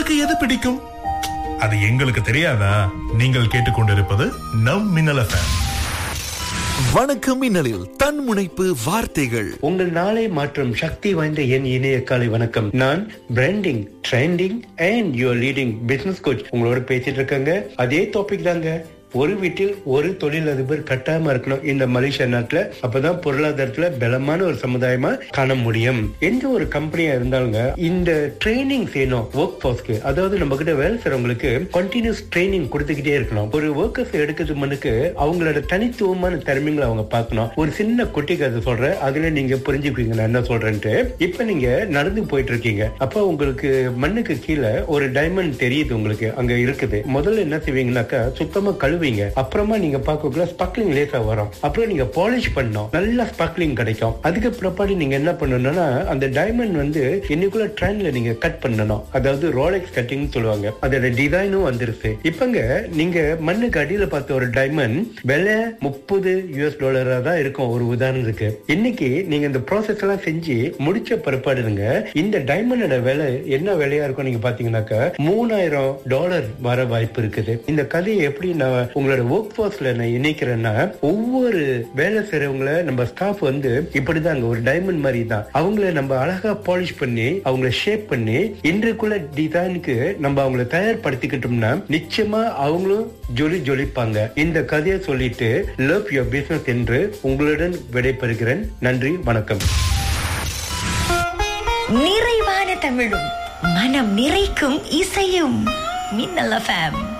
உங்களுக்கு எது பிடிக்கும் அது எங்களுக்கு தெரியாதா நீங்கள் கேட்டுக்கொண்டிருப்பது நம் மின்னல் எஃப்எம் வணக்கம் மின்னலில் தன்முனைப்பு வார்த்தைகள் உங்கள் நாளை மாற்றும் சக்தி வாய்ந்த என் இணைய காலை வணக்கம் நான் branding trending and your leading business coach உங்களோட பேசிட்டு இருக்கேங்க அதே டாபிக் தாங்க ஒரு வீட்டில் ஒரு தொழிலதிபர் கட்டாயமா இருக்கணும் இந்த மலேசியா நாட்டுல அப்பதான் பொருளாதாரத்துல பலமான ஒரு சமுதாயமா காண முடியும் எந்த ஒரு கம்பெனியா இருந்தாலுங்க இந்த ட்ரைனிங் செய்யணும் ஒர்க் போர்ஸ்க்கு அதாவது நம்ம கிட்ட வேலை செய்றவங்களுக்கு கண்டினியூஸ் ட்ரைனிங் கொடுத்துக்கிட்டே இருக்கணும் ஒரு ஒர்க்கர்ஸ் எடுக்கிறது மனுக்கு அவங்களோட தனித்துவமான திறமைகளை அவங்க பார்க்கணும் ஒரு சின்ன குட்டி கதை சொல்றேன் அதுல நீங்க புரிஞ்சுக்குவீங்க நான் என்ன சொல்றேன்ட்டு இப்ப நீங்க நடந்து போயிட்டு இருக்கீங்க அப்ப உங்களுக்கு மண்ணுக்கு கீழே ஒரு டைமண்ட் தெரியுது உங்களுக்கு அங்க இருக்குது முதல்ல என்ன செய்வீங்கன்னாக்கா சுத்தமா கழுவீங்க அப்புறமா நீங்க பார்க்கக்குள்ள ஸ்பக்லிங் லேசா வரும் அப்புறம் நீங்க பாலிஷ் பண்ணணும் நல்ல ஸ்பக்லிங் கிடைக்கும் அதுக்கு பிற்பாடு நீங்க என்ன பண்ணணும்னா அந்த டைமண்ட் வந்து இன்னைக்குள்ள ட்ரெண்ட்ல நீங்க கட் பண்ணணும் அதாவது ரோலெக்ஸ் கட்டிங் சொல்லுவாங்க அதோட டிசைனும் வந்துருச்சு இப்பங்க நீங்க மண்ணுக்கு அடியில பார்த்த ஒரு டைமண்ட் விலை முப்பது யூஎஸ் டாலரா தான் இருக்கும் ஒரு உதாரணத்துக்கு இன்னைக்கு நீங்க இந்த ப்ராசஸ் எல்லாம் செஞ்சு முடிச்ச பிற்பாடுங்க இந்த டைமண்டோட விலை என்ன விலையா இருக்கும் நீங்க பாத்தீங்கன்னாக்கா மூணாயிரம் டாலர் வர வாய்ப்பு இருக்குது இந்த கதையை எப்படி நான் உங்களோட ஒர்க் போர்ஸ்ல நான் இணைக்கிறேன்னா ஒவ்வொரு வேலை செய்யறவங்கள நம்ம ஸ்டாஃப் வந்து இப்படிதாங்க ஒரு டைமண்ட் மாதிரி தான் அவங்கள நம்ம அழகா பாலிஷ் பண்ணி அவங்கள ஷேப் பண்ணி இன்றைக்குள்ள டிசைனுக்கு நம்ம அவங்கள தயார்படுத்திக்கிட்டோம்னா நிச்சயமா அவங்களும் ஜொலி ஜொலிப்பாங்க இந்த கதையை சொல்லிட்டு லவ் யுவர் பிசினஸ் என்று உங்களுடன் விடைபெறுகிறேன் நன்றி வணக்கம் நிறைவான தமிழும் மனம் நிறைக்கும் இசையும் மின்னல் எஃப்எம்